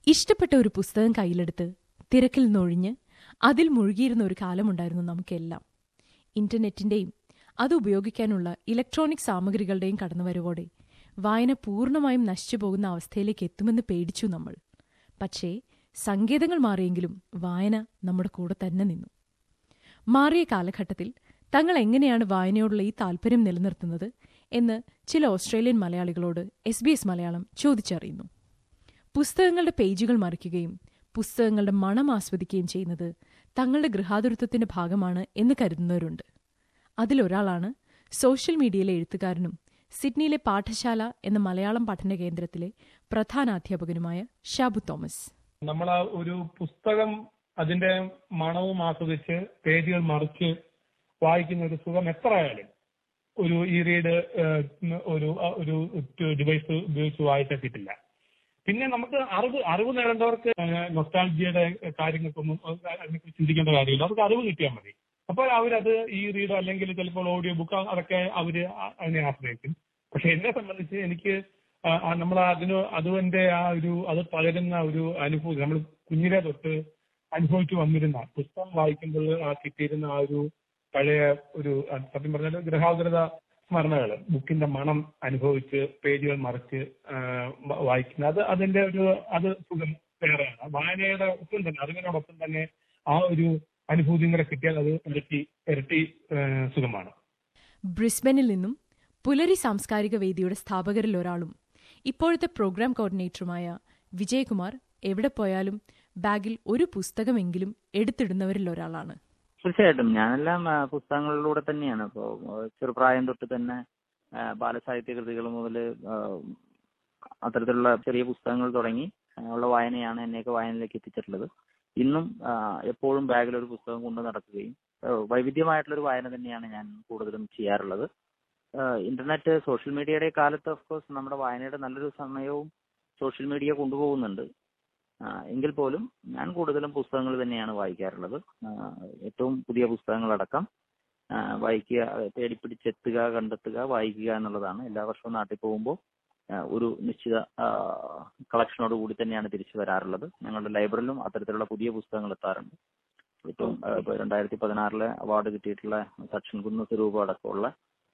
ഇഷ്ടപ്പെട്ട ഒരു പുസ്തകം കയ്യിലെടുത്ത് തിരക്കിൽ നിന്നൊഴിഞ്ഞ് അതിൽ മുഴുകിയിരുന്ന ഒരു കാലമുണ്ടായിരുന്നു നമുക്കെല്ലാം ഇന്റർനെറ്റിന്റെയും അത് ഉപയോഗിക്കാനുള്ള ഇലക്ട്രോണിക് സാമഗ്രികളുടെയും കടന്നുവരവോടെ വായന പൂർണ്ണമായും നശിച്ചു പോകുന്ന അവസ്ഥയിലേക്ക് എത്തുമെന്ന് പേടിച്ചു നമ്മൾ പക്ഷേ സങ്കേതങ്ങൾ മാറിയെങ്കിലും വായന നമ്മുടെ കൂടെ തന്നെ നിന്നു മാറിയ കാലഘട്ടത്തിൽ തങ്ങൾ എങ്ങനെയാണ് വായനയോടുള്ള ഈ താൽപര്യം നിലനിർത്തുന്നത് എന്ന് ചില ഓസ്ട്രേലിയൻ മലയാളികളോട് എസ് ബി എസ് മലയാളം ചോദിച്ചറിയുന്നു പുസ്തകങ്ങളുടെ പേജുകൾ മറിക്കുകയും പുസ്തകങ്ങളുടെ മണം ആസ്വദിക്കുകയും ചെയ്യുന്നത് തങ്ങളുടെ ഗൃഹാതുരത്വത്തിന്റെ ഭാഗമാണ് എന്ന് കരുതുന്നവരുണ്ട് അതിലൊരാളാണ് സോഷ്യൽ മീഡിയയിലെ എഴുത്തുകാരനും സിഡ്നിയിലെ പാഠശാല എന്ന മലയാളം പഠന കേന്ദ്രത്തിലെ പ്രധാനാധ്യാപകനുമായ ഷാബു തോമസ് നമ്മൾ ആ ഒരു പുസ്തകം അതിന്റെ മണവും ആസ്വദിച്ച് പേജുകൾ മറിച്ച് വായിക്കുന്ന ഒരു സുഖം എത്ര ആയാലും ഒരു ഇ റീഡ് ഒരു ഒരു ഡിവൈസ് ഉപയോഗിച്ച് വായിച്ചാൽ കിട്ടില്ല പിന്നെ നമുക്ക് അറിവ് അറിവ് നേടേണ്ടവർക്ക് നൊസ്റ്റാൾജിയുടെ കാര്യങ്ങൾക്കൊന്നും അതിനെക്കുറിച്ച് ചിന്തിക്കേണ്ട കാര്യമില്ല അവർക്ക് അറിവ് കിട്ടിയാൽ മതി അപ്പോൾ അവരത് ഈ റീഡോ അല്ലെങ്കിൽ ചിലപ്പോൾ ഓഡിയോ ബുക്ക് അതൊക്കെ അവര് അതിനെ ആശ്രയിക്കും പക്ഷെ എന്നെ സംബന്ധിച്ച് എനിക്ക് നമ്മൾ അതിന് അതിന്റെ ആ ഒരു അത് പകരുന്ന ഒരു അനുഭൂതി നമ്മൾ കുഞ്ഞിലെ തൊട്ട് അനുഭവിച്ചു വന്നിരുന്ന പുസ്തകം വായിക്കുമ്പോൾ ആ കിട്ടിയിരുന്ന ആ ഒരു പഴയ ഒരു സത്യം പറഞ്ഞാൽ ഗ്രഹാതുരത സ്മരണകൾ ബുക്കിന്റെ മണം അനുഭവിച്ച് പേജുകൾ മറിച്ച് വായിക്കുന്ന അത് അതിന്റെ ഒരു അത് സുഖം വേറെയാണ് വായനയുടെ ഒപ്പം തന്നെ അറിവിനോടൊപ്പം തന്നെ ആ ഒരു അനുഭൂതിയും കൂടെ കിട്ടിയാൽ അത് ഇരട്ടി ഇരട്ടി സുഖമാണ് ബ്രിസ്ബനിൽ നിന്നും പുലരി സാംസ്കാരിക വേദിയുടെ സ്ഥാപകരിൽ ഒരാളും ഇപ്പോഴത്തെ പ്രോഗ്രാം കോർഡിനേറ്ററുമായ വിജയകുമാർ എവിടെ പോയാലും ബാഗിൽ ഒരു പുസ്തകമെങ്കിലും എടുത്തിടുന്നവരിൽ ഒരാളാണ് തീർച്ചയായിട്ടും ഞാനെല്ലാം പുസ്തകങ്ങളിലൂടെ തന്നെയാണ് ഇപ്പോൾ ചെറുപ്രായം തൊട്ട് തന്നെ ബാലസാഹിത്യ കൃതികൾ മുതൽ അത്തരത്തിലുള്ള ചെറിയ പുസ്തകങ്ങൾ തുടങ്ങി ഉള്ള വായനയാണ് എന്നെയൊക്കെ വായനയിലേക്ക് എത്തിച്ചിട്ടുള്ളത് ഇന്നും എപ്പോഴും ബാഗിൽ ഒരു പുസ്തകം കൊണ്ട് നടക്കുകയും വൈവിധ്യമായിട്ടുള്ള ഒരു വായന തന്നെയാണ് ഞാൻ കൂടുതലും ചെയ്യാറുള്ളത് ഇന്റർനെറ്റ് സോഷ്യൽ മീഡിയയുടെ കാലത്ത് ഓഫ് കോഴ്സ് നമ്മുടെ വായനയുടെ നല്ലൊരു സമയവും സോഷ്യൽ മീഡിയ കൊണ്ടുപോകുന്നുണ്ട് എങ്കിൽ പോലും ഞാൻ കൂടുതലും പുസ്തകങ്ങൾ തന്നെയാണ് വായിക്കാറുള്ളത് ഏറ്റവും പുതിയ പുസ്തകങ്ങളടക്കം വായിക്കുക തേടിപ്പിടിച്ചെത്തുക കണ്ടെത്തുക വായിക്കുക എന്നുള്ളതാണ് എല്ലാ വർഷവും നാട്ടിൽ പോകുമ്പോൾ ഒരു നിശ്ചിത കളക്ഷനോട് കൂടി തന്നെയാണ് തിരിച്ചു വരാറുള്ളത് ഞങ്ങളുടെ ലൈബ്രറിയിലും അത്തരത്തിലുള്ള പുതിയ പുസ്തകങ്ങൾ എത്താറുണ്ട് ഏറ്റവും ഇപ്പോൾ രണ്ടായിരത്തി പതിനാറിലെ അവാർഡ് കിട്ടിയിട്ടുള്ള സച്ചിൻ കുന്ന് സ്വരൂപം അടക്കമുള്ള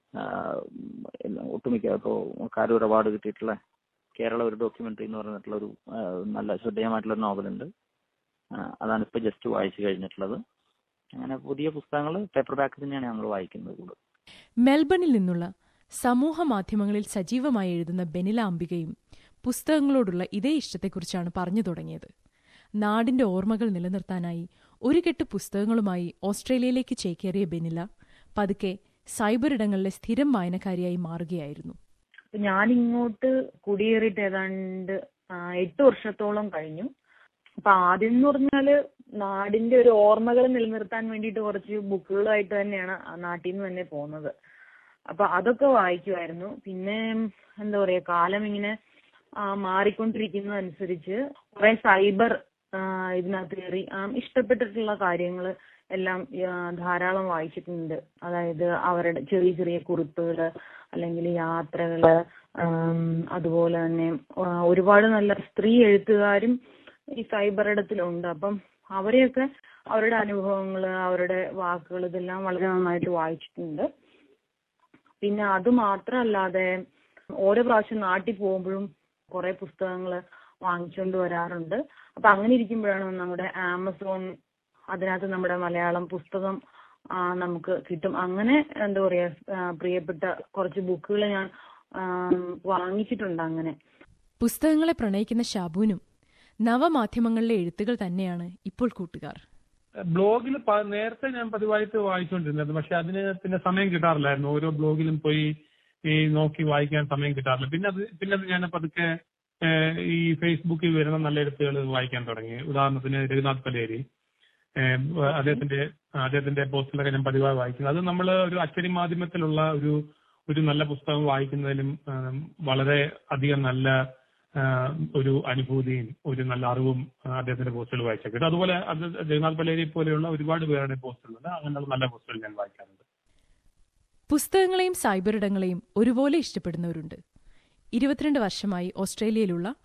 ഒട്ടുമിക്ക ഇപ്പോൾ കാരൂർ അവാർഡ് കിട്ടിയിട്ടുള്ള കേരള ഒരു ഡോക്യുമെന്ററി എന്ന് പറഞ്ഞിട്ടുള്ള ഒരു നല്ല ശ്രദ്ധേയമായിട്ടുള്ള നോവലുണ്ട് അതാണ് ഇപ്പൊ ജസ്റ്റ് വായിച്ചു കഴിഞ്ഞിട്ടുള്ളത് അങ്ങനെ പുതിയ പുസ്തകങ്ങൾ പേപ്പർ ബാക്ക് തന്നെയാണ് ഞങ്ങൾ വായിക്കുന്നത് കൂടുതൽ മെൽബണിൽ നിന്നുള്ള സമൂഹ മാധ്യമങ്ങളിൽ സജീവമായി എഴുതുന്ന ബെനില അംബികയും പുസ്തകങ്ങളോടുള്ള ഇതേ ഇഷ്ടത്തെക്കുറിച്ചാണ് പറഞ്ഞു തുടങ്ങിയത് നാടിന്റെ ഓർമ്മകൾ നിലനിർത്താനായി ഒരു കെട്ട് പുസ്തകങ്ങളുമായി ഓസ്ട്രേലിയയിലേക്ക് ചേക്കേറിയ ബെനില പതുക്കെ സൈബർ ഇടങ്ങളിലെ സ്ഥിരം വായനക്കാരിയായി മാറുകയായിരുന്നു ഞാൻ ഇങ്ങോട്ട് കുടിയേറിയിട്ട് ഏതാണ്ട് എട്ട് വർഷത്തോളം കഴിഞ്ഞു അപ്പൊ ആദ്യം എന്ന് പറഞ്ഞാല് നാടിന്റെ ഒരു ഓർമ്മകൾ നിലനിർത്താൻ വേണ്ടിയിട്ട് കുറച്ച് ബുക്കുകളായിട്ട് തന്നെയാണ് നാട്ടിൽ നിന്ന് തന്നെ പോകുന്നത് അപ്പൊ അതൊക്കെ വായിക്കുമായിരുന്നു പിന്നെ എന്താ പറയാ കാലം ഇങ്ങനെ മാറിക്കൊണ്ടിരിക്കുന്നതനുസരിച്ച് കുറെ സൈബർ ഇതിനകത്ത് കയറി ഇഷ്ടപ്പെട്ടിട്ടുള്ള കാര്യങ്ങൾ എല്ലാം ധാരാളം വായിച്ചിട്ടുണ്ട് അതായത് അവരുടെ ചെറിയ ചെറിയ കുറിപ്പുകള് അല്ലെങ്കിൽ യാത്രകള് അതുപോലെ തന്നെ ഒരുപാട് നല്ല സ്ത്രീ എഴുത്തുകാരും ഈ സൈബർ ഇടത്തിലുണ്ട് അപ്പം അവരെയൊക്കെ അവരുടെ അനുഭവങ്ങൾ അവരുടെ വാക്കുകൾ ഇതെല്ലാം വളരെ നന്നായിട്ട് വായിച്ചിട്ടുണ്ട് പിന്നെ അത് മാത്രമല്ലാതെ ഓരോ പ്രാവശ്യം നാട്ടിൽ പോകുമ്പോഴും കുറെ പുസ്തകങ്ങൾ വാങ്ങിച്ചുകൊണ്ട് വരാറുണ്ട് അപ്പൊ അങ്ങനെ ഇരിക്കുമ്പോഴാണ് നമ്മുടെ ആമസോൺ അതിനകത്ത് നമ്മുടെ മലയാളം പുസ്തകം നമുക്ക് കിട്ടും അങ്ങനെ എന്താ പറയാ പ്രിയപ്പെട്ട കുറച്ച് ബുക്കുകൾ ഞാൻ വാങ്ങിച്ചിട്ടുണ്ട് അങ്ങനെ പുസ്തകങ്ങളെ പ്രണയിക്കുന്ന ഷാബുവിനും നവമാധ്യമങ്ങളിലെ എഴുത്തുകൾ തന്നെയാണ് ഇപ്പോൾ കൂട്ടുകാർ ബ്ലോഗിൽ നേരത്തെ ഞാൻ പതിവായിട്ട് വായിച്ചുകൊണ്ടിരുന്നത് പക്ഷെ അതിന് പിന്നെ സമയം കിട്ടാറില്ലായിരുന്നു ഓരോ ബ്ലോഗിലും പോയി ഈ നോക്കി വായിക്കാൻ സമയം കിട്ടാറില്ല പിന്നെ അത് പിന്നെ അത് ഞാൻ പതുക്കെ ഈ ഫേസ്ബുക്കിൽ വരുന്ന നല്ല എഴുത്തുകൾ വായിക്കാൻ തുടങ്ങി ഉദാഹരണത്തിന് രഘുനാഥ് പലേരി അദ്ദേഹത്തിന്റെ അദ്ദേഹത്തിന്റെ പോസ്റ്റുകളൊക്കെ ഞാൻ പതിവായി വായിക്കുന്നത് അത് നമ്മൾ ഒരു അച്ചടി മാധ്യമത്തിലുള്ള ഒരു ഒരു നല്ല പുസ്തകം വായിക്കുന്നതിലും വളരെ അധികം നല്ല ഒരു അനുഭൂതിയും ഒരു നല്ല അറിവും അദ്ദേഹത്തിന്റെ പോസ്റ്റുകൾ വായിച്ചാൽ കിട്ടും അതുപോലെ അത് ജഗന്നാഥ് പലേരി പോലെയുള്ള ഒരുപാട് പേരുടെ പോസ്റ്റുകളുണ്ട് അങ്ങനെയുള്ള നല്ല പോസ്റ്റുകൾ ഞാൻ വായിക്കാറുണ്ട് പുസ്തകങ്ങളെയും സൈബർ ഇടങ്ങളെയും ഒരുപോലെ ഇഷ്ടപ്പെടുന്നവരുണ്ട് ഇരുപത്തിരണ്ട് വർഷമായി ഓസ്ട്രേലിയയിലുള്ള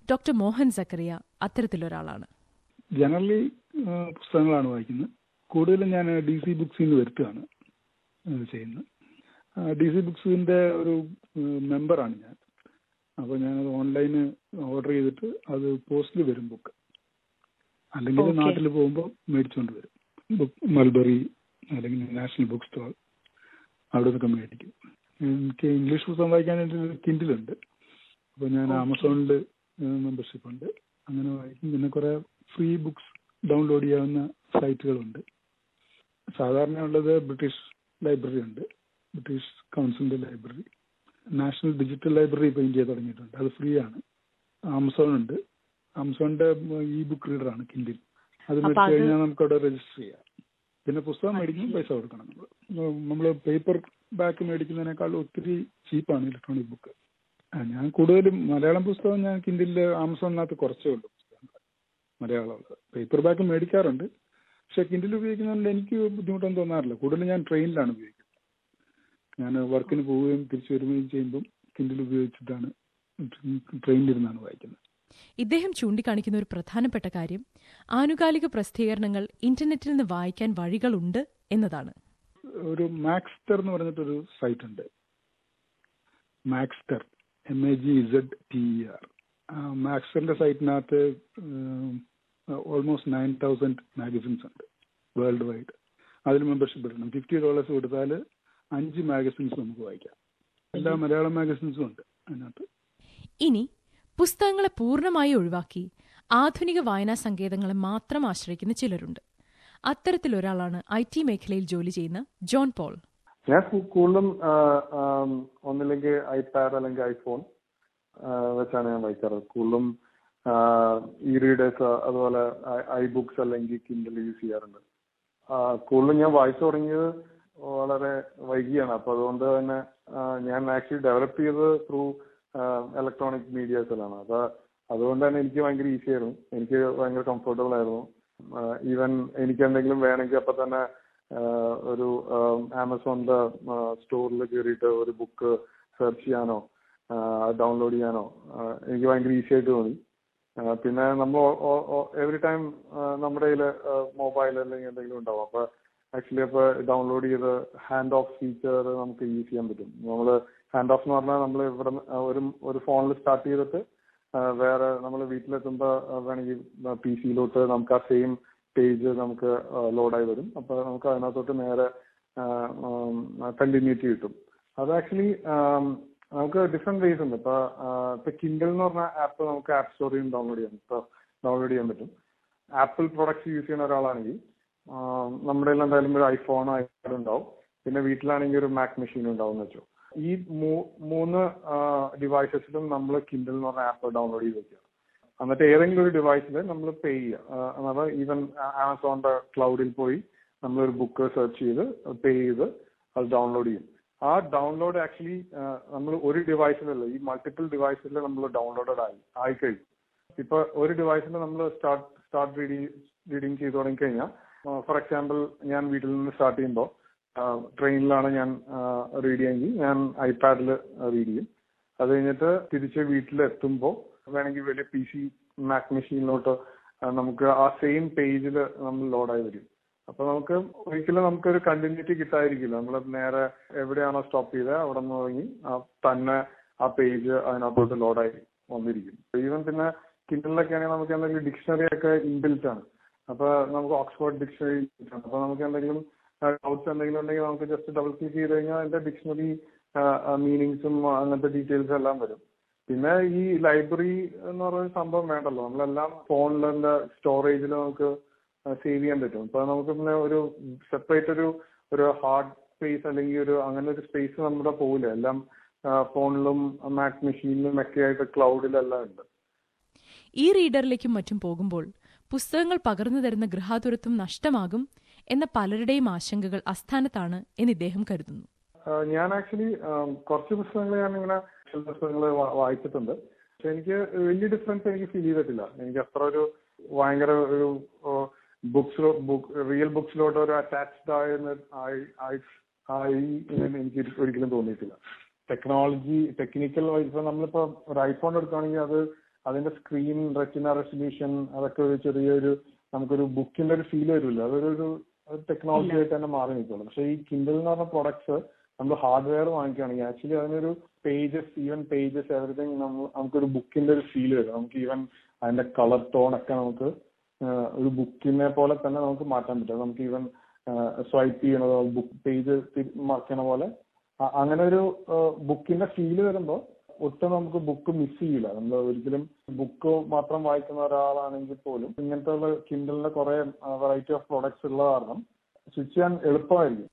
ഡോക്ടർ മോഹൻ സക്കറിയ അത്തരത്തിലൊരാളാണ് ജനറലി പുസ്തകങ്ങളാണ് വായിക്കുന്നത് കൂടുതലും ഞാൻ ഡി സി ബുക്സിൽ നിന്ന് വരുത്തുകയാണ് ഏഹ് ചെയ്യുന്നത് ഡി സി ബുക്സിന്റെ ഒരു മെമ്പറാണ് ഞാൻ അപ്പോൾ ഞാനത് ഓൺലൈന് ഓർഡർ ചെയ്തിട്ട് അത് പോസ്റ്റിൽ വരും ബുക്ക് അല്ലെങ്കിൽ Okay. നാട്ടിൽ പോകുമ്പോൾ മേടിച്ചുകൊണ്ട് വരും ബുക്ക് മൽബറി അല്ലെങ്കിൽ നാഷണൽ ബുക്ക് സ്റ്റോൾ അവിടെ നിന്നൊക്കെ മേടിക്കും എനിക്ക് ഇംഗ്ലീഷ് പുസ്തകം വായിക്കാൻ എൻ്റെ കിൻഡിലുണ്ട് അപ്പോൾ ഞാൻ Okay. ആമസോണിൽ മെമ്പർഷിപ്പ് ഉണ്ട് അങ്ങനെ വായിക്കും പിന്നെ കുറെ ഫ്രീ ബുക്സ് ഡൗൺലോഡ് ചെയ്യാവുന്ന സൈറ്റുകളുണ്ട് സാധാരണ ഉള്ളത് ബ്രിട്ടീഷ് ലൈബ്രറി ഉണ്ട് ബ്രിട്ടീഷ് കൗൺസിലിന്റെ ലൈബ്രറി നാഷണൽ ഡിജിറ്റൽ ലൈബ്രറി ഇപ്പോൾ ഇന്ത്യ തുടങ്ങിയിട്ടുണ്ട് അത് ഫ്രീ ആണ് ആമസോൺ ഉണ്ട് ആമസോണിന്റെ ഇ ബുക്ക് റീഡർ ആണ് കിൻഡിൽ അത് അപ്പൊ മേടിച്ചു അത് കഴിഞ്ഞാൽ നമുക്ക് അവിടെ രജിസ്റ്റർ ചെയ്യാം പിന്നെ പുസ്തകം മേടിക്കുമ്പോൾ പൈസ കൊടുക്കണം നമ്മൾ നമ്മൾ പേപ്പർ ബാക്ക് മേടിക്കുന്നതിനേക്കാൾ ഒത്തിരി ചീപ്പാണ് ഇലക്ട്രോണിക് ബുക്ക് ഞാൻ കൂടുതലും മലയാളം പുസ്തകം ഞാൻ കിൻഡിൽ ആമസോണിനകത്ത് കുറച്ചേ ഉള്ളൂ പുസ്തകങ്ങൾ മലയാളമുള്ളത് പേപ്പർ ബാക്ക് മേടിക്കാറുണ്ട് പക്ഷെ കിൻഡിൽ ഉപയോഗിക്കുന്നതുകൊണ്ട് എനിക്ക് ബുദ്ധിമുട്ടൊന്നും തോന്നാറില്ല കൂടുതലും ഞാൻ ട്രെയിനിലാണ് ഉപയോഗിക്കുന്നത് ഞാൻ വർക്കിന് പോവുകയും തിരിച്ചു വരികയും ചെയ്യുമ്പം കിൻഡിൽ ഉപയോഗിച്ചിട്ടാണ് ട്രെയിനിലിരുന്നാണ് വായിക്കുന്നത് ഇദ്ദേഹം ചൂണ്ടിക്കാണിക്കുന്ന ഒരു പ്രധാനപ്പെട്ട കാര്യം ആനുകാലിക പ്രസിദ്ധീകരണങ്ങൾ ഇന്റർനെറ്റിൽ നിന്ന് വായിക്കാൻ വഴികളുണ്ട് എന്നതാണ് ഒരു മാക്സ്റ്റർ എന്ന് പറഞ്ഞിട്ടൊരു സൈറ്റ് ഉണ്ട് Magzter M A G Z T E R മാക്സ്റ്ററിന്റെ സൈറ്റിനകത്ത് ഓൾമോസ്റ്റ് നയൻ തൗസൻഡ് മാഗസിൻസ് ഉണ്ട് വേൾഡ് വൈഡ് അതിൽ മെമ്പർഷിപ്പ് എടുക്കണം ഫിഫ്റ്റി ഡോളേഴ്സ് കൊടുത്താൽ അഞ്ച് മാഗസിൻസ് നമുക്ക് വായിക്കാം എല്ലാ മലയാളം മാഗസിൻസും ഉണ്ട് അതിനകത്ത് ഇനി പുസ്തകങ്ങളെ പൂർണ്ണമായി ഒഴിവാക്കി ആധുനിക വായനാ സങ്കേതങ്ങളെ മാത്രം ആശ്രയിക്കുന്ന ചിലരുണ്ട് അത്തരത്തിലൊരാളാണ് ഐ ടി മേഖലയിൽ ജോലി ചെയ്യുന്ന ജോൺ പോൾ ഞാൻ കൂ- കൂടുതലും ആ, ആം, ഒന്നില്ലെങ്കിൽ ഐപാഡ് അല്ലെങ്കിൽ ഐഫോൺ ആ, വെച്ചാണ് ഞാൻ വായിക്കാറ് കൂടുതലും ഇ റീഡേഴ്സ് അതുപോലെ ഐ ബുക്സ് അല്ലെങ്കിൽ കിൻഡൽ യൂസ് ചെയ്യാറുണ്ട് ആ, കൂടുതലും ഞാൻ വായിച്ചു തുടങ്ങിയത് വളരെ വൈകിയാണ് അപ്പൊ അതുകൊണ്ട് തന്നെ ആ, ഞാൻ ആക്ച്വലി ഡെവലപ്പ് ചെയ്തത് ത്രൂ ഇലക്ട്രോണിക് മീഡിയസിലാണ് അപ്പൊ അതുകൊണ്ട് തന്നെ എനിക്ക് ഭയങ്കര ഈസി ആയിരുന്നു എനിക്ക് ഭയങ്കര കംഫർട്ടബിൾ ആയിരുന്നു ഈവൻ എനിക്ക് എന്തെങ്കിലും വേണമെങ്കിൽ അപ്പൊ തന്നെ ആഹ് ഒരു ആമസോണിന്റെ സ്റ്റോറിൽ കയറിയിട്ട് ഒരു ബുക്ക് സെർച്ച് ചെയ്യാനോ ഡൗൺലോഡ് ചെയ്യാനോ ആഹ് എനിക്ക് ഭയങ്കര ഈസി ആയിട്ട് തോന്നി ആഹ് പിന്നെ നമ്മൾ എവറി ടൈം നമ്മുടെ കയ്യിൽ മൊബൈൽ അല്ലെങ്കിൽ എന്തെങ്കിലും ഉണ്ടാവും അപ്പൊ ആക്ച്വലി അപ്പൊ ഡൗൺലോഡ് ചെയ്ത് ഹാൻഡ് ഓഫ് ഫീച്ചർ നമുക്ക് യൂസ് ചെയ്യാൻ പറ്റും നമ്മൾ ഹാൻഡ് ഓഫ് എന്ന് പറഞ്ഞാൽ നമ്മൾ ഇവിടെ ഒരു ഒരു ഫോണിൽ സ്റ്റാർട്ട് ചെയ്തിട്ട് ആഹ് വേറെ നമ്മൾ വീട്ടിലെത്തുമ്പോൾ വേണമെങ്കിൽ പി സിയിലോട്ട് നമുക്ക് ആ സെയിം പേജ് നമുക്ക് ലോഡായി വരും അപ്പൊ നമുക്ക് അതിനകത്തോട്ട് നേരെ കണ്ടിന്യൂറ്റി കിട്ടും അത് ആക്ച്വലി നമുക്ക് ഡിഫറെന്റ് വേസ് ഉണ്ട് ഇപ്പൊ ആഹ് ഇപ്പൊ കിൻഡൽ എന്ന് പറഞ്ഞ ആപ്പ് നമുക്ക് ആപ്പ് സ്റ്റോറിൽ നിന്ന് ഡൗൺലോഡ് ചെയ്യാം ഇപ്പൊ ഡൗൺലോഡ് ചെയ്യാൻ പറ്റും ആപ്പിൾ പ്രൊഡക്ട്സ് യൂസ് ചെയ്യുന്ന ഒരാളാണെങ്കിൽ ആഹ് നമ്മുടെ കയ്യിൽ എന്തായാലും ഒരു ഐഫോൺ ഐപാഡ് ഉണ്ടാവും പിന്നെ വീട്ടിലാണെങ്കിൽ ഒരു മാക് മെഷീൻ ഉണ്ടാവും എന്ന് വെച്ചോ ഈ മൂ- മൂന്ന് ഡിവൈസസിലും നമ്മൾ കിൻഡൽ എന്ന് പറഞ്ഞ ആപ്പ് ഡൗൺലോഡ് ചെയ്ത് വെക്കുക എന്നിട്ട് ഏതെങ്കിലും ഒരു ഡിവൈസിൽ നമ്മൾ പേ ചെയ്യുക ആഹ് അതായത് ഈവൻ ആമസോണിന്റെ ക്ലൗഡിൽ പോയി നമ്മളൊരു ബുക്ക് സെർച്ച് ചെയ്ത് പേ ചെയ്ത് അത് ഡൗൺലോഡ് ചെയ്യും ആ ഡൗൺലോഡ് ആക്ച്വലി നമ്മൾ ഒരു ഡിവൈസിലല്ല ഈ മൾട്ടിപ്പിൾ ഡിവൈസിൽ നമ്മൾ ഡൗൺലോഡഡ് ആയി ആയിക്കഴിഞ്ഞു ഇപ്പൊ ഒരു ഡിവൈസിൽ നമ്മൾ സ്റ്റാർട്ട് സ്റ്റാർട്ട് റീഡിങ് റീഡിങ് ചെയ്ത് തുടങ്ങി കഴിഞ്ഞാൽ ഫോർ എക്സാമ്പിൾ ഞാൻ വീട്ടിൽ നിന്ന് സ്റ്റാർട്ട് ചെയ്യുമ്പോൾ ട്രെയിനിലാണ് ഞാൻ റീഡ് ചെയ്യുമെങ്കിൽ ഞാൻ ഐപാഡിൽ റീഡ് ചെയ്യും അത് കഴിഞ്ഞിട്ട് തിരിച്ച് വീട്ടിലെത്തുമ്പോൾ വേണമെങ്കിൽ വലിയ പി സി മാക് മെഷീനിലോട്ട് നമുക്ക് ആ സെയിം പേജിൽ നമ്മൾ ലോഡായി വരും അപ്പൊ നമുക്ക് ഒരിക്കലും നമുക്കൊരു കണ്ടിന്യൂറ്റി കിട്ടാതിരിക്കില്ല നമ്മൾ നേരെ എവിടെയാണോ സ്റ്റോപ്പ് ചെയ്തത് അവിടെ നിന്ന് തുടങ്ങി ആ തന്നെ ആ പേജ് അതിനകത്തോട്ട് ലോഡായി വന്നിരിക്കും ഈവൻ പിന്നെ കിൻഡലിലൊക്കെ ആണെങ്കിൽ നമുക്ക് എന്തെങ്കിലും ഡിക്ഷണറി ഒക്കെ ഇൻബിൽറ്റ് ആണ് അപ്പൊ നമുക്ക് ഓക്സ്ഫോർഡ് ഡിക്ഷണറി അപ്പൊ നമുക്ക് എന്തെങ്കിലും ഡൗട്ട്സ് എന്തെങ്കിലും ഉണ്ടെങ്കിൽ നമുക്ക് ജസ്റ്റ് ഡബിൾ ക്ലിക്ക് ചെയ്ത് കഴിഞ്ഞാൽ അതിന്റെ ഡിക്ഷണറി മീനിങ്സും അങ്ങനത്തെ ഡീറ്റെയിൽസ് എല്ലാം വരും പിന്നെ ഈ ലൈബ്രറി എന്ന് പറയുന്ന സംഭവം വേണ്ടല്ലോ നമ്മളെല്ലാം ഫോണിലെ സ്റ്റോറേജിൽ നമുക്ക് സേവ് ചെയ്യാൻ പറ്റും ഇപ്പൊ നമുക്ക് പിന്നെ ഒരു സെപ്പറേറ്റ് ഒരു ഒരു ഹാർഡ് സ്പേസ് അല്ലെങ്കിൽ ഒരു അങ്ങനെ ഒരു സ്പേസ് നമ്മുടെ പോകില്ല എല്ലാം ഫോണിലും മാക് മെഷീനിലും ഒക്കെ ആയിട്ട് ക്ലൗഡിലെല്ലാം ഉണ്ട് ഈ റീഡറിലേക്കും മറ്റും പോകുമ്പോൾ പുസ്തകങ്ങൾ പകർന്നു തരുന്ന ഗൃഹാതുരത്വം നഷ്ടമാകും എന്ന പലരുടെയും ആശങ്കകൾ അസ്ഥാനത്താണ് എന്ന് ഇദ്ദേഹം കരുതുന്നു ആഹ് ഞാൻ ആക്ച്വലി കുറച്ച് പുസ്തകങ്ങൾ ഞാൻ ഇങ്ങനെ ചില പുസ്തകങ്ങൾ വായിച്ചിട്ടുണ്ട് പക്ഷെ എനിക്ക് വലിയ ഡിഫറൻസ് എനിക്ക് ഫീൽ ചെയ്തിട്ടില്ല എനിക്ക് അത്ര ഒരു ഭയങ്കര ഒരു ബുക്സിലോ ബുക്ക് റിയൽ ബുക്സിലോട്ട് ഒരു അറ്റാച്ച്ഡ് ആയെന്ന് ആയി ആയി ആയി എന്ന് എനിക്ക് ഒരിക്കലും തോന്നിയിട്ടില്ല ടെക്നോളജി ടെക്നിക്കൽ വൈസ് ഇപ്പൊ നമ്മളിപ്പോ ഒരു ഐഫോൺ എടുക്കുകയാണെങ്കിൽ അത് അതിന്റെ സ്ക്രീൻ റെറ്റിന റെസൊല്യൂഷൻ അതൊക്കെ ഒരു ചെറിയൊരു നമുക്കൊരു ബുക്കിന്റെ ഒരു ഫീൽ വരില്ല അതൊരു ഒരു ടെക്നോളജി ആയിട്ട് തന്നെ മാറി നിൽക്കുള്ളൂ പക്ഷെ ഈ കിൻഡിൽ എന്ന് പറഞ്ഞ പ്രൊഡക്ട്സ് നമ്മൾ ഹാർഡ്വെയർ വാങ്ങിക്കുകയാണെങ്കിൽ ആക്ച്വലി അതിനൊരു പേജസ് ഈവൻ പേജസ് എവറിഥിങ് നമ്മൾ നമുക്കൊരു ബുക്കിന്റെ ഒരു ഫീൽ വരും നമുക്ക് ഈവൻ അതിന്റെ കളർ ടോൺ ഒക്കെ നമുക്ക് ഒരു ബുക്കിനെ പോലെ തന്നെ നമുക്ക് മാറ്റാൻ പറ്റും നമുക്ക് ഈവൻ സ്വൈപ്പ് ചെയ്യണതോ ബുക്ക് പേജ് മറിക്കണ പോലെ അങ്ങനെ ഒരു ബുക്കിന്റെ ഫീല് വരുമ്പോൾ ഒട്ടും നമുക്ക് ബുക്ക് മിസ് ചെയ്യില്ല നമ്മൾ ഒരിക്കലും ബുക്ക് മാത്രം വായിക്കുന്ന ഒരാളാണെങ്കിൽ പോലും ഇങ്ങനത്തെ ഉള്ള കിൻഡലിന്റെ കുറെ വെറൈറ്റി ഓഫ് പ്രോഡക്ട്സ് ഉള്ള കാരണം സ്വിച്ച് ചെയ്യാൻ എളുപ്പമായിരിക്കും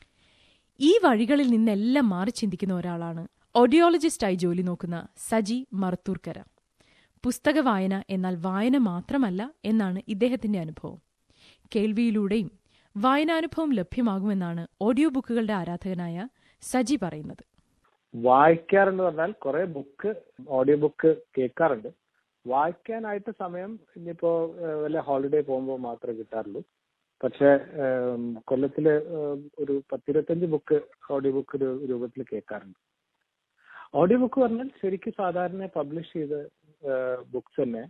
ഈ വഴികളിൽ നിന്നെല്ലാം മാറി ചിന്തിക്കുന്ന ഒരാളാണ് ഓഡിയോളജിസ്റ്റായി ജോലി നോക്കുന്ന സജി മറത്തൂർക്കര പുസ്തക വായന എന്നാൽ വായന മാത്രമല്ല എന്നാണ് ഇദ്ദേഹത്തിന്റെ അനുഭവം കേൾവിയിലൂടെയും വായനാനുഭവം ലഭ്യമാകുമെന്നാണ് ഓഡിയോ ബുക്കുകളുടെ ആരാധകനായ സജി പറയുന്നത് വായിക്കാറുണ്ട് പറഞ്ഞാൽ കുറെ ബുക്ക് ഓഡിയോ ബുക്ക് കേൾക്കാറുണ്ട് വായിക്കാനായിട്ട് സമയം ഇനിയിപ്പോ വല്ല ഹോളിഡേ പോകുമ്പോൾ മാത്രമേ കിട്ടാറുള്ളൂ പക്ഷെ കൊല്ലത്തില് ഒരു പത്തിരുപത്തഞ്ച് ബുക്ക് ഓഡിയോ ബുക്ക് രൂപത്തിൽ കേൾക്കാറുണ്ട് ഓഡിയോ ബുക്ക് പറഞ്ഞാൽ ശരിക്കും സാധാരണ പബ്ലിഷ് ചെയ്ത ബുക്സ് തന്നെ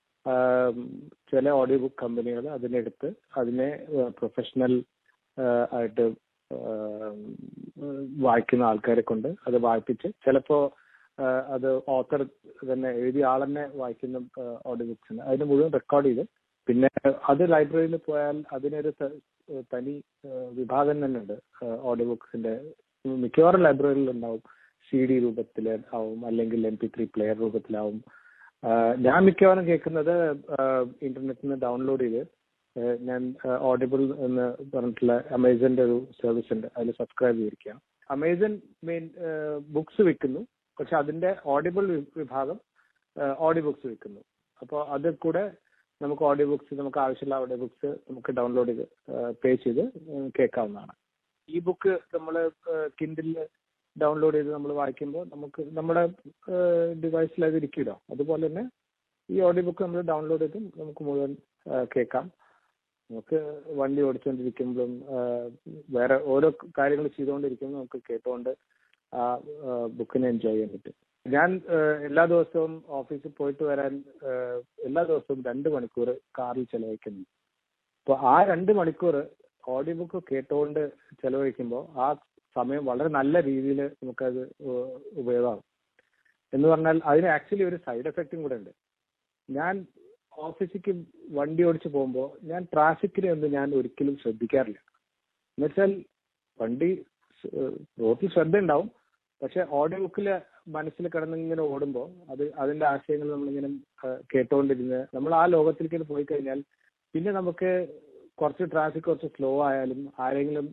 ചില ഓഡിയോ ബുക്ക് കമ്പനികൾ അതിനെടുത്ത് അതിനെ പ്രൊഫഷണൽ ആയിട്ട് വായിക്കുന്ന ആൾക്കാരെ കൊണ്ട് അത് വായിപ്പിച്ച് ചിലപ്പോ അത് ഓത്തർ തന്നെ എഴുതിയ ആൾ തന്നെ വായിക്കുന്ന ഓഡിയോ ബുക്സ് ഉണ്ട് അതിന് മുഴുവൻ റെക്കോർഡ് ചെയ്ത് പിന്നെ അത് ലൈബ്രറിയിൽ പോയാൽ അതിനൊരു തനി വിഭാഗം തന്നെ ഉണ്ട് ഓഡിയോ ബുക്സിന്റെ മിക്കവാറും ലൈബ്രറിയിൽ ഉണ്ടാവും സി ഡി രൂപത്തിൽ ആവും അല്ലെങ്കിൽ എം പി ത്രീ പ്ലെയർ രൂപത്തിലാവും ഞാൻ മിക്കവാറും കേൾക്കുന്നത് ഇന്റർനെറ്റിൽ നിന്ന് ഡൗൺലോഡ് ചെയ്ത് ഞാൻ ഓഡിബിൾ എന്ന് പറഞ്ഞിട്ടുള്ള അമേസന്റെ ഒരു സർവീസ് ഉണ്ട് അതിൽ സബ്സ്ക്രൈബ് ചെയ്തിരിക്കുകയാണ് അമേസൺ മെയിൻ ബുക്സ് വിൽക്കുന്നു പക്ഷെ അതിന്റെ ഓഡിബിൾ വിഭാഗം ഓഡിയോ ബുക്സ് വിൽക്കുന്നു അപ്പോൾ അത് കൂടെ നമുക്ക് ഓഡിയോ ബുക്സ് നമുക്ക് ആവശ്യമുള്ള ഓഡിയോ ബുക്സ് നമുക്ക് ഡൗൺലോഡ് ചെയ്ത് പേ ചെയ്ത് കേൾക്കാവുന്നതാണ് ഈ ബുക്ക് നമ്മൾ കിൻഡിൽ ഡൗൺലോഡ് ചെയ്ത് നമ്മൾ വായിക്കുമ്പോൾ നമുക്ക് നമ്മുടെ ഡിവൈസിൽ അത് ഇരിക്കുമല്ലോ അതുപോലെ തന്നെ ഈ ഓഡിയോ ബുക്ക് നമ്മൾ ഡൗൺലോഡ് ചെയ്ത് നമുക്ക് മുഴുവൻ കേൾക്കാം നമുക്ക് വണ്ടി ഓടിച്ചുകൊണ്ടിരിക്കുമ്പോഴും വേറെ ഓരോ കാര്യങ്ങൾ ചെയ്തുകൊണ്ടിരിക്കുമ്പോൾ നമുക്ക് കേട്ടുകൊണ്ട് ആ ബുക്കിനെ എൻജോയ് ചെയ്യാൻ പറ്റും ഞാൻ എല്ലാ ദിവസവും ഓഫീസിൽ പോയിട്ട് വരാൻ എല്ലാ ദിവസവും രണ്ട് മണിക്കൂർ കാറിൽ ചെലവഴിക്കുന്നു അപ്പോൾ ആ രണ്ട് മണിക്കൂർ ഓഡിയോ ബുക്ക് കേട്ടുകൊണ്ട് ചെലവഴിക്കുമ്പോൾ ആ സമയം വളരെ നല്ല രീതിയിൽ നമുക്കത് ഉപയോഗമാകും എന്ന് പറഞ്ഞാൽ അതിന് ആക്ച്വലി ഒരു സൈഡ് എഫക്റ്റും കൂടെ ഉണ്ട് ഞാൻ ഓഫീസിലേക്ക് വണ്ടി ഓടിച്ച് പോകുമ്പോൾ ഞാൻ ട്രാഫിക്കിനെ ഒന്നും ഞാൻ ഒരിക്കലും ശ്രദ്ധിക്കാറില്ല എന്നുവെച്ചാൽ വണ്ടി റോഡിൽ ശ്രദ്ധ ഉണ്ടാവും പക്ഷെ ഓഡിയോ ബുക്കിൽ മനസ്സിൽ കിടന്നിങ്ങനെ ഓടുമ്പോൾ അത് അതിന്റെ ആശയങ്ങൾ നമ്മളിങ്ങനെ കേട്ടുകൊണ്ടിരുന്ന് നമ്മൾ ആ ലോകത്തിലേക്ക് പോയി കഴിഞ്ഞാൽ പിന്നെ നമുക്ക് കുറച്ച് ട്രാഫിക് കുറച്ച് സ്ലോ ആയാലും ആരെങ്കിലും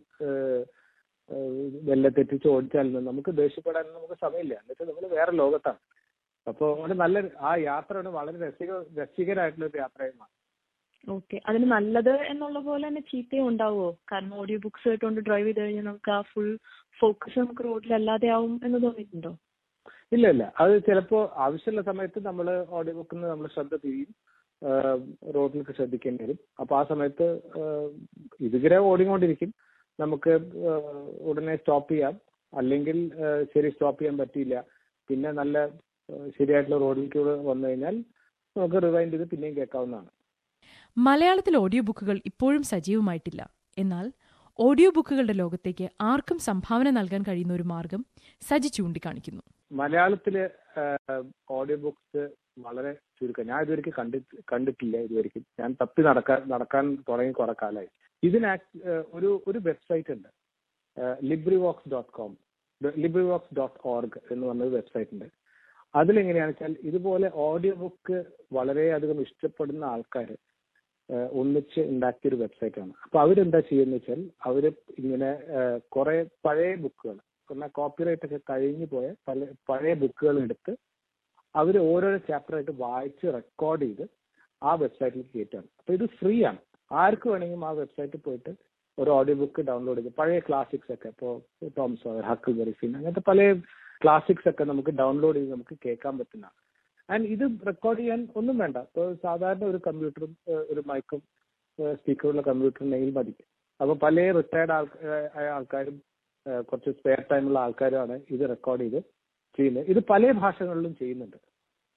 വല്ല തെറ്റിച്ച് ഓടിച്ചാലും നമുക്ക് ദേഷ്യപ്പെടാൻ നമുക്ക് സമയമില്ല എന്നുവെച്ചാൽ നമ്മൾ വേറെ ലോകത്താണ് അപ്പോൾ അത് നല്ല ആ യാത്ര വളരെ രസിക രസികരായിട്ടുള്ള ഒരു യാത്രയായി മാറി ഓക്കെ അതിന് നല്ലത് എന്നുള്ള പോലെ തന്നെ ചീത്തയും ഉണ്ടാവുമോ കാരണം ഓഡിയോ ബുക്സ് കേട്ടുകൊണ്ട് ഡ്രൈവ് ചെയ്ത് കഴിഞ്ഞാൽ നമുക്ക് ആ ഫുൾ ഫോക്കസ് നമുക്ക് റോഡിൽ അല്ലാതെ ആവും എന്ന് തോന്നിയിട്ടുണ്ടോ ഇല്ല ഇല്ല അത് ചിലപ്പോ ആവശ്യമുള്ള സമയത്ത് നമ്മൾ ഓഡിയോ ബുക്കിൽ നമ്മൾ ശ്രദ്ധ തിരിയും റോഡിലേക്ക് ശ്രദ്ധിക്കേണ്ടി വരും അപ്പൊ ആ സമയത്ത് ഇതിങ്ങനെ ഓടിക്കൊണ്ടിരിക്കും നമുക്ക് ഉടനെ സ്റ്റോപ്പ് ചെയ്യാം അല്ലെങ്കിൽ ശരി സ്റ്റോപ്പ് ചെയ്യാൻ പറ്റിയില്ല പിന്നെ നല്ല ശരിയായിട്ടുള്ള റോഡിലേക്ക് വന്നു കഴിഞ്ഞാൽ നമുക്ക് റിവൈൻഡ് ചെയ്ത് പിന്നെയും കേൾക്കാവുന്നതാണ് മലയാളത്തിൽ ഓഡിയോ ബുക്കുകൾ ഇപ്പോഴും സജീവമായിട്ടില്ല എന്നാൽ ഓഡിയോ ബുക്കുകളുടെ ലോകത്തേക്ക് ആർക്കും സംഭാവന നൽകാൻ കഴിയുന്ന ഒരു മാർഗം സജി ചൂണ്ടിക്കാണിക്കുന്നു മലയാളത്തില് ഓഡിയോ ബുക്സ് വളരെ ചുരുക്കം ഞാൻ ഇതുവരെയ്ക്ക് കണ്ടി കണ്ടിട്ടില്ല ഇതുവരെയ്ക്കും ഞാൻ തപ്പി നടക്കാൻ നടക്കാൻ തുടങ്ങി കുറെ കാലമായി ഇതിന് ഒരു ഒരു വെബ്സൈറ്റ് ഉണ്ട് LibriVox dot com LibriVox dot org എന്ന് പറഞ്ഞൊരു വെബ്സൈറ്റ് ഉണ്ട് അതിലെങ്ങനെയാണെന്ന് വെച്ചാൽ ഇതുപോലെ ഓഡിയോ ബുക്ക് വളരെയധികം ഇഷ്ടപ്പെടുന്ന ആൾക്കാർ ഒന്നിച്ച് ഉണ്ടാക്കിയ ഒരു വെബ്സൈറ്റ് ആണ് അപ്പൊ അവരെന്താ ചെയ്യുന്ന വെച്ചാൽ അവര് ഇങ്ങനെ കുറെ പഴയ ബുക്കുകൾ എന്നാൽ കോപ്പിറൈറ്റ് ഒക്കെ കഴിഞ്ഞു പോയ പല പഴയ ബുക്കുകൾ എടുത്ത് അവർ ഓരോരോ ചാപ്റ്റർ ആയിട്ട് വായിച്ച് റെക്കോർഡ് ചെയ്ത് ആ വെബ്സൈറ്റിലേക്ക് കയറ്റാണ് അപ്പൊ ഇത് ഫ്രീ ആണ് ആർക്ക് വേണമെങ്കിലും ആ വെബ്സൈറ്റിൽ പോയിട്ട് ഒരു ഓഡിയോ ബുക്ക് ഡൗൺലോഡ് ചെയ്ത് പഴയ ക്ലാസിക്സ് ഒക്കെ ഇപ്പോൾ ടോംസോ ഹക്ക് ഗറിഫിൻ അങ്ങനത്തെ പല ക്ലാസിക്സ് ഒക്കെ നമുക്ക് ഡൗൺലോഡ് ചെയ്ത് നമുക്ക് കേൾക്കാൻ പറ്റുന്നതാണ് ആൻഡ് ഇത് റെക്കോർഡ് ചെയ്യാൻ ഒന്നും വേണ്ട ഇപ്പോൾ സാധാരണ ഒരു കമ്പ്യൂട്ടറും ഒരു മൈക്കും സ്പീക്കറുള്ള കമ്പ്യൂട്ടറിനെങ്കിൽ മതി അപ്പൊ പല റിട്ടയർഡ് ആയ ആൾക്കാരും കുറച്ച് സ്പെയർ ടൈമുള്ള ആൾക്കാരുമാണ് ഇത് റെക്കോർഡ് ചെയ്ത് ചെയ്യുന്നത് ഇത് പല ഭാഷകളിലും ചെയ്യുന്നുണ്ട്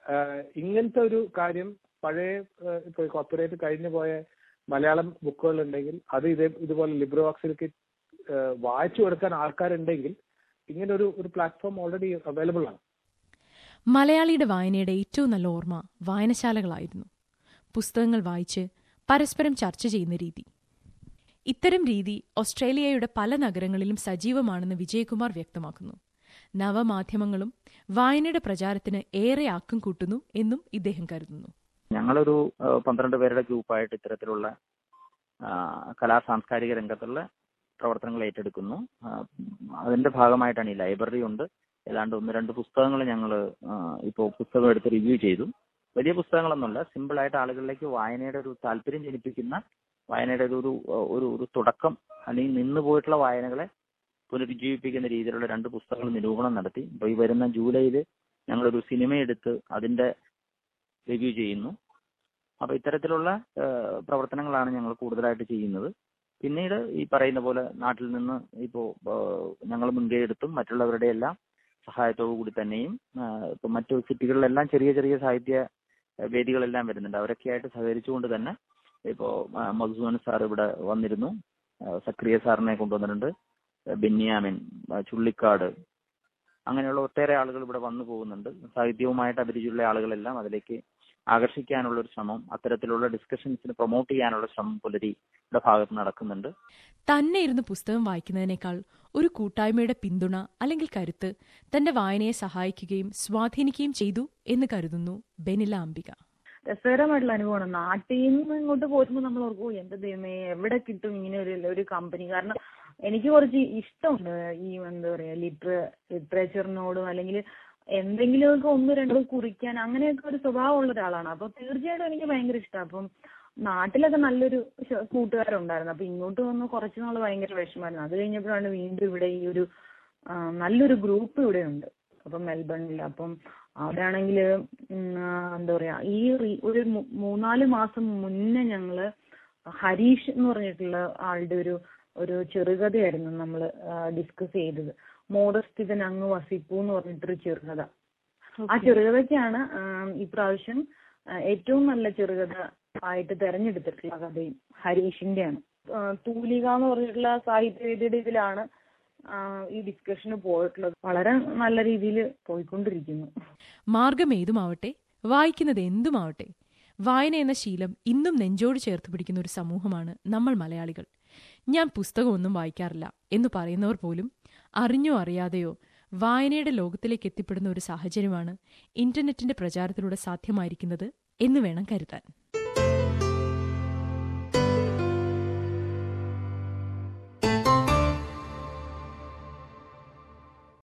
ആഹ് ഇങ്ങനത്തെ ഒരു കാര്യം പഴയ ആഹ് ഇപ്പൊ കോപ്പറേറ്റ് കഴിഞ്ഞു പോയ മലയാളം ബുക്കുകൾ ഉണ്ടെങ്കിൽ അത് ഇതേ ഇതുപോലെ ലിബ്രോ ഓക്സിലേക്ക് വായിച്ചു കൊടുക്കാൻ ആൾക്കാരുണ്ടെങ്കിൽ ഇങ്ങനെ ഒരു ഒരു പ്ലാറ്റ്ഫോം ഓൾറെഡി അവൈലബിൾ ആണ് മലയാളിയുടെ വായനയുടെ ഏറ്റവും നല്ല ഓർമ്മ വായനശാലകളായിരുന്നു പുസ്തകങ്ങൾ വായിച്ച് പരസ്പരം ചർച്ച ചെയ്യുന്ന രീതി ഇത്തരം രീതി ഓസ്ട്രേലിയയുടെ പല നഗരങ്ങളിലും സജീവമാണെന്ന് വിജയകുമാർ വ്യക്തമാക്കുന്നു നവമാധ്യമങ്ങളും വായനയുടെ പ്രചാരത്തിന് ഏറെ ആക്കം കൂട്ടുന്നു എന്നും ഇദ്ദേഹം കരുതുന്നു ഞങ്ങളൊരു ആ, പന്ത്രണ്ട് പേരുടെ ഗ്രൂപ്പായിട്ട് ഇത്തരത്തിലുള്ള ആ, കലാ സാംസ്കാരിക രംഗത്തുള്ള പ്രവർത്തനങ്ങൾ ഏറ്റെടുക്കുന്നു ആ, അതിന്റെ ഭാഗമായിട്ടാണ് ഈ ലൈബ്രറി ഉണ്ട് ഏതാണ്ട് ഒന്ന് രണ്ട് പുസ്തകങ്ങൾ ഞങ്ങൾ ഇപ്പോൾ പുസ്തകം എടുത്ത് റിവ്യൂ ചെയ്തു വലിയ പുസ്തകങ്ങളൊന്നുമല്ല സിമ്പിൾ ആയിട്ട് ആളുകളിലേക്ക് വായനയുടെ ഒരു താല്പര്യം ജനിപ്പിക്കുന്ന വായനയുടെ ഒരു ഒരു ഒരു ഒരു തുടക്കം അല്ലെങ്കിൽ നിന്ന് പോയിട്ടുള്ള വായനകളെ പുനരുജ്ജീവിപ്പിക്കുന്ന രീതിയിലുള്ള രണ്ട് പുസ്തകങ്ങൾ നിരൂപണം നടത്തി അപ്പോൾ ഈ വരുന്ന ജൂലൈയിൽ ഞങ്ങളൊരു സിനിമ എടുത്ത് അതിന്റെ റിവ്യൂ ചെയ്യുന്നു അപ്പൊ ഇത്തരത്തിലുള്ള ഏഹ്, പ്രവർത്തനങ്ങളാണ് ഞങ്ങൾ കൂടുതലായിട്ട് ചെയ്യുന്നത് പിന്നീട് ഈ പറയുന്ന പോലെ നാട്ടിൽ നിന്ന് ഇപ്പോ ഞങ്ങൾ മുൻകൈ എടുത്തും മറ്റുള്ളവരുടെ എല്ലാം സഹായത്തോടു കൂടി തന്നെയും ആഹ്, ഇപ്പൊ മറ്റു സിറ്റികളിലെല്ലാം ചെറിയ ചെറിയ സാഹിത്യ ഏഹ്, വേദികളെല്ലാം വരുന്നുണ്ട് അവരൊക്കെ ആയിട്ട് സഹകരിച്ചുകൊണ്ട് തന്നെ ഇപ്പോ ആഹ്, മധുസൂദൻ സാർ ഇവിടെ വന്നിരുന്നു ആഹ്, സക്രിയ സാറിനെ കൊണ്ടുവന്നിട്ടുണ്ട് ആഹ്, ബെന്യാമിൻ ആഹ്, ചുള്ളിക്കാട് അങ്ങനെയുള്ള ഒട്ടേറെ ആളുകൾ ഇവിടെ വന്നു പോകുന്നുണ്ട് സാഹിത്യവുമായിട്ട് അഭിരുചിയുള്ള ആളുകളെല്ലാം അതിലേക്ക് ആകർഷിക്കാനുള്ള ഒരു ശ്രമം അത്തരത്തിലുള്ള ഡിസ്കഷൻസിന് പ്രൊമോട്ട് ചെയ്യാനുള്ള ശ്രമം പുലരിയുടെ ഭാഗത്ത് നടക്കുന്നുണ്ട് തന്നെ ഇരുന്ന് പുസ്തകം വായിക്കുന്നതിനേക്കാൾ ഒരു കൂട്ടായ്മയുടെ പിന്തുണ അല്ലെങ്കിൽ കരുത്ത് തന്റെ വായനയെ സഹായിക്കുകയും സ്വാധീനിക്കുകയും ചെയ്തു എന്ന് കരുതുന്നു ബെനില അംബിക രസകരമായിട്ടുള്ള അനുഭവമാണ് നാട്ടിൽ നിന്ന് ഇങ്ങോട്ട് പോരുമ്പോൾ നമ്മൾ ഓർക്കും "ഓ, എന്റെ ദൈവമേ എവിടെ കിട്ടും ഇങ്ങനെ ഒരു ഒരു കമ്പനി കാരണം എനിക്ക് കുറച്ച് ഇഷ്ടമുണ്ട് ഈ എന്താ പറയാ ലിറ്ററ ലിറ്ററേച്ചറിനോടും അല്ലെങ്കിൽ എന്തെങ്കിലുമൊക്കെ ഒന്ന് രണ്ടോ കുറിക്കാൻ അങ്ങനെയൊക്കെ ഒരു സ്വഭാവമുള്ള ഒരാളാണ് അപ്പൊ തീർച്ചയായിട്ടും എനിക്ക് ഭയങ്കര ഇഷ്ടമാണ് അപ്പം നാട്ടിലൊക്കെ നല്ലൊരു ശ- കൂട്ടുകാരുണ്ടായിരുന്നു അപ്പൊ ഇങ്ങോട്ട് വന്ന് കുറച്ച് നാൾ ഭയങ്കര വിഷമായിരുന്നു അത് കഴിഞ്ഞപ്പോഴാണ് വീണ്ടും ഇവിടെ ഈ ഒരു ആ, നല്ലൊരു ഗ്രൂപ്പ് ഇവിടെ ഉണ്ട് അപ്പം മെൽബണിൽ അപ്പം അവിടെ ആണെങ്കിൽ എന്താ പറയാ ഈ റീ- ഒരു മൂ- മൂന്നാല് മാസം മുന്നേ ഞങ്ങള് ഹരീഷ് എന്ന് പറഞ്ഞിട്ടുള്ള ആളുടെ ഒരു ഒരു ചെറുകഥയായിരുന്നു നമ്മൾ ഡിസ്കസ് ചെയ്തത് മോദസ്ഥിതൻ അങ്ങ് വസിപ്പു എന്ന് പറഞ്ഞിട്ടൊരു ചെറുകഥ ആ ചെറുകഥയ്ക്കാണ് ആം, ഇപ്രാവശ്യം ആ, ഏറ്റവും നല്ല ചെറുകഥ ആയിട്ട് തെരഞ്ഞെടുത്തിട്ടുള്ള കഥയും ഹരീഷിന്റെയാണ് ആ, തൂലിക എന്ന് പറഞ്ഞിട്ടുള്ള സാഹിത്യവേദിയുടെ ഇതിലാണ് ആ, ഈ ഡിസ്കഷന് പോയിട്ടുള്ളത് വളരെ നല്ല രീതിയിൽ പോയിക്കൊണ്ടിരിക്കുന്നു മാർഗം ഏതുമാവട്ടെ വായിക്കുന്നത് എന്തുമാവട്ടെ വായന എന്ന ശീലം ഇന്നും നെഞ്ചോട് ചേർത്ത് പിടിക്കുന്ന ഒരു സമൂഹമാണ് നമ്മൾ മലയാളികൾ ഞാൻ പുസ്തകമൊന്നും വായിക്കാറില്ല എന്ന് പറയുന്നവർ പോലും അറിഞ്ഞോ അറിയാതെയോ വായനയുടെ ലോകത്തിലേക്ക് എത്തിപ്പെടുന്ന ഒരു സാഹചര്യമാണ് ഇന്റർനെറ്റിന്റെ പ്രചാരത്തിലൂടെ സാധ്യമായിരിക്കുന്നത് എന്ന് വേണം കരുതാൻ